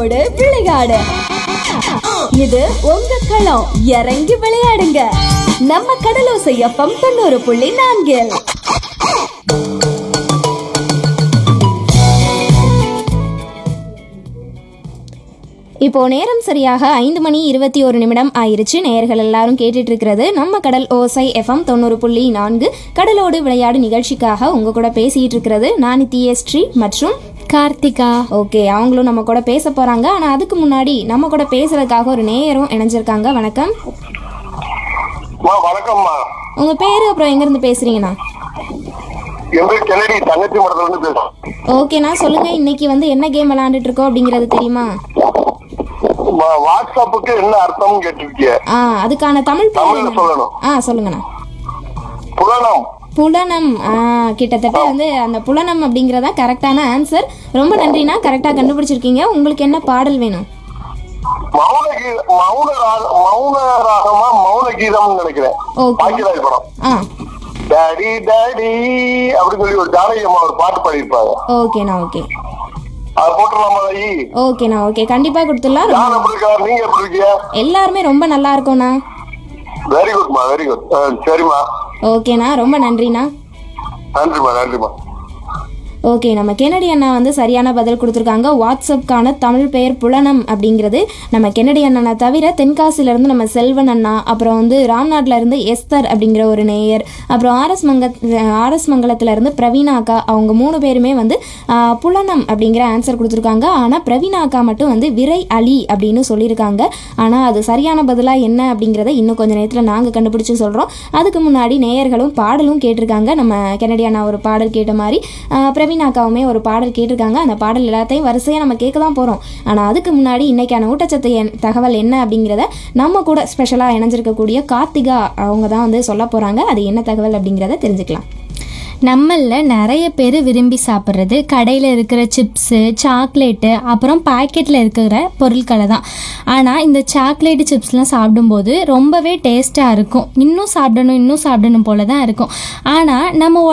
கடலோடு விளையாடு இது உங்க களம் இறங்கி விளையாடுங்க நம்ம கடலோசை எஃப்எம் தொண்ணூறு புள்ளி நான்கில் இப்போ நேரம் சரியாக ஐந்து மணி இருபத்தி ஒரு நிமிடம் ஆயிருச்சு நேயர்கள் எல்லாரும் கேட்டுட்டு இருக்கிறது நம்ம கடல் ஓசை எஃப்எம் தொண்ணூறு புள்ளி நான்கு கடலோடு விளையாடு நிகழ்ச்சிக்காக உங்க கூட பேசிட்டு இருக்கிறது நான் நித்யஸ்ரீ மற்றும் கார்த்திகா ஓகே அவங்களும் நம்ம கூட பேச போறாங்க ஆனா அதுக்கு முன்னாடி நம்ம கூட பேசுறதுக்காக ஒரு நேயரும் இணைஞ்சிருக்காங்க வணக்கம் அம்மா வணக்கம்மா உங்க பேரு அப்புறம் எங்க இருந்து பேசுறீங்கண்ணா என் பேர் கென்னடி தங்கச்சி மடத்துல இருந்து பேசுறேன் ஓகேண்ணா சொல்லுங்க இன்னைக்கு வந்து என்ன கேம் விளையாண்டுட்டு இருக்கோம் அப்படிங்கிறது தெரியுமா அம்மா, வாட்ஸ்அப்புக்கு என்ன அர்த்தம் கேட்டிருக்கிய ஆ அதுக்கான தமிழ் பேர் தமிழ்ல என்ன? சொல்லணும் ஆ சொல்லுங்கண்ணா புலனம் புலனம் ஆ கிட்டத்தட்ட வந்து அந்த புலனம் அப்படிங்கிறதா கரெக்டான ஆன்சர் ரொம்ப நன்றிண்ணா கரெக்டாக கண்டுபிடிச்சிருக்கீங்க உங்களுக்கு என்ன பாடல் வேணும் மௌன கீ மௌன ராக மௌன ராகமா மௌன கீதம்னு நினைக்கிறேன் ஓகே பாக்கியராஜ் படம் ஆ டாடி டாடி அப்படின்னு சொல்லி ஒரு ஜானகி அம்மா ஒரு பாட்டு பாடியிருப்பாங்க ஓகேண்ணா ஓகே அது போட்டுடலாமா ஐ ஓகேண்ணா ஓகே கண்டிப்பாக கொடுத்துடலாம் யார் ரொம்ப- எப்படி இருக்கா நீங்க எப்படி இருக்கீங்க எல்லாருமே ரொம்ப நல்லா இருக்கோண்ணா வெரி குட்மா வெரி குட் சரிம்மா ஓகேண்ணா ரொம்ப நன்றிண்ணா நன்றிம்மா நன்றிம்மா ஓகே நம்ம கெனடி அண்ணா வந்து சரியான பதில் கொடுத்துருக்காங்க வாட்ஸ்அப்கான தமிழ் பெயர் புலனம் அப்படிங்கிறது நம்ம கெனடி அண்ணனை தவிர தென்காசியிலேருந்து நம்ம செல்வன் அண்ணா அப்புறம் வந்து ராம்நாட்ல இருந்து எஸ்தர் அப்படிங்கிற ஒரு நேயர் அப்புறம் ஆர்எஸ் மங்க ஆர்எஸ் மங்கலத்துலேருந்து பிரவீனா அக்கா அவங்க மூணு பேருமே வந்து ஆ, புலனம் அப்படிங்கிற ஆன்சர் கொடுத்துருக்காங்க ஆனால் பிரவீனா அக்கா மட்டும் வந்து விரை அலி அப்படின்னு சொல்லியிருக்காங்க ஆனால் அது சரியான பதிலாக என்ன அப்படிங்கிறத இன்னும் கொஞ்சம் நேரத்தில் நாங்கள் கண்டுபிடிச்சு சொல்கிறோம் அதுக்கு முன்னாடி நேயர்களும் பாடலும் கேட்டிருக்காங்க நம்ம கெனடி அண்ணா ஒரு பாடல் கேட்ட மாதிரி ஆஹ் பிரவீன் அக்காவுமே ஒரு பாடல் கேட்டிருக்காங்க அந்த பாடல் எல்லாத்தையும் வரிசையாக நம்ம கேட்க தான் போகிறோம் ஆனால் அதுக்கு முன்னாடி இன்னைக்கான ஊட்டச்சத்து என் தகவல் என்ன அப்படிங்கிறத நம்ம கூட ஸ்பெஷலாக இணைஞ்சிருக்கக்கூடிய கார்த்திகா அவங்க தான் வந்து சொல்ல போகிறாங்க அது என்ன தகவல் அப்படிங்கிறத தெரிஞ்சுக்கலாம் நம்மள நிறைய பேர் விரும்பி சாப்பிட்றது கடையில் இருக்கிற சிப்ஸு சாக்லேட்டு அப்புறம் பாக்கெட்டில் இருக்கிற பொருட்களை தான் ஆனால் இந்த சாக்லேட்டு சிப்ஸ்லாம் சாப்பிடும்போது ரொம்பவே டேஸ்ட்டாக இருக்கும் இன்னும் சாப்பிடணும் இன்னும் சாப்பிடணும் போல தான் இருக்கும் ஆனால் நம்ம